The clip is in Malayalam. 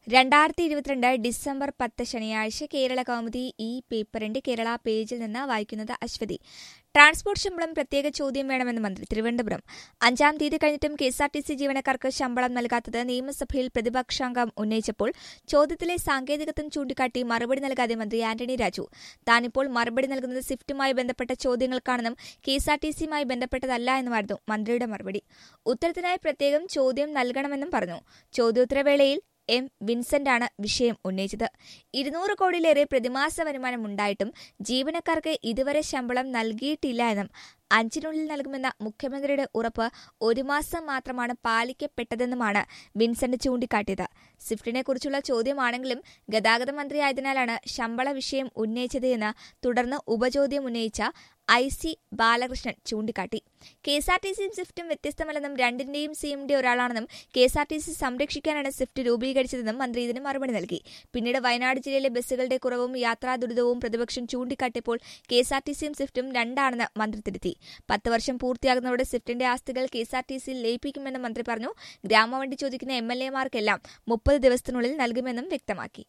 രണ്ടായിരത്തി ഇരുപത്തിരണ്ട് ഡിസംബർ പത്ത് ശനിയാഴ്ച കേരള കൗമുദി ഈ പേപ്പറിന്റെ കേരള പേജിൽ നിന്ന് വായിക്കുന്നത് അശ്വതി ട്രാൻസ്പോർട്ട് ശമ്പളം പ്രത്യേക ചോദ്യം വേണമെന്ന് മന്ത്രി തിരുവനന്തപുരം അഞ്ചാം തീയതി കഴിഞ്ഞിട്ടും K S R T C ജീവനക്കാർക്ക് ശമ്പളം നൽകാത്തത് നിയമസഭയിൽ പ്രതിപക്ഷാംഗം ഉന്നയിച്ചപ്പോൾ ചോദ്യത്തിലെ സാങ്കേതികത്വം ചൂണ്ടിക്കാട്ടി മറുപടി നൽകാതെ മന്ത്രി ആന്റണി രാജു താനിപ്പോൾ മറുപടി നൽകുന്നത് സ്വിഫ്റ്റുമായി ബന്ധപ്പെട്ട ചോദ്യങ്ങൾക്കാണെന്നും കെ എസ് ആർ ടി സിയുമായി ബന്ധപ്പെട്ടതല്ല എന്നുമായിരുന്നു മന്ത്രിയുടെ മറുപടി ഉത്തരത്തിനായി പ്രത്യേകം ചോദ്യം നൽകണമെന്നും പറഞ്ഞു ചോദ്യോത്തരവേളയിൽ എം വിൻസെന്റാണ് വിഷയം ഉന്നയിച്ചത് ഇരുന്നൂറ് കോടിയിലേറെ പ്രതിമാസ വരുമാനം ഉണ്ടായിട്ടും ജീവനക്കാർക്ക് ഇതുവരെ ശമ്പളം നൽകിയിട്ടില്ല എന്നും അഞ്ചിനുള്ളിൽ നൽകുമെന്ന മുഖ്യമന്ത്രിയുടെ ഉറപ്പ് ഒരു മാസം മാത്രമാണ് പാലിക്കപ്പെട്ടതെന്നുമാണ് വിൻസെന്റ് ചൂണ്ടിക്കാട്ടിയത് സ്വിഫ്റ്റിനെ കുറിച്ചുള്ള ചോദ്യമാണെങ്കിലും ഗതാഗത മന്ത്രിയായതിനാലാണ് ശമ്പള വിഷയം ഉന്നയിച്ചത് എന്ന് തുടർന്ന് ഉപചോദ്യം ഉന്നയിച്ച ഐ സി ബാലകൃഷ്ണൻ ചൂണ്ടിക്കാട്ടി കെ എസ് ആർ ടി സിയും സ്വിഫ്റ്റും വ്യത്യസ്തമല്ലെന്നും രണ്ടിന്റെയും സി എം ഡി ഒരാളാണെന്നും K S R T C സംരക്ഷിക്കാനാണ് സ്വിഫ്റ്റ് രൂപീകരിച്ചതെന്നും മന്ത്രി ഇതിന് മറുപടി നൽകി പിന്നീട് വയനാട് ജില്ലയിലെ ബസ്സുകളുടെ കുറവും യാത്രാ ദുരിതവും പ്രതിപക്ഷം ചൂണ്ടിക്കാട്ടിയപ്പോൾ കെ എസ് ആർ ടി സിയും സ്വിഫ്റ്റും രണ്ടാണെന്ന് മന്ത്രി തിരുത്തി പത്ത് വർഷം പൂർത്തിയാകുന്നതോടെ സ്വിഫ്റ്റിന്റെ ആസ്തികൾ കെ എസ് ആർ ടി സിയിൽ ലയിപ്പിക്കുമെന്ന് മന്ത്രി പറഞ്ഞു ഗ്രാമവണ്ടി ചോദിക്കുന്ന എം എൽ എമാർക്കെല്ലാം മുപ്പത് ദിവസത്തിനുള്ളിൽ നൽകുമെന്നും വ്യക്തമാക്കി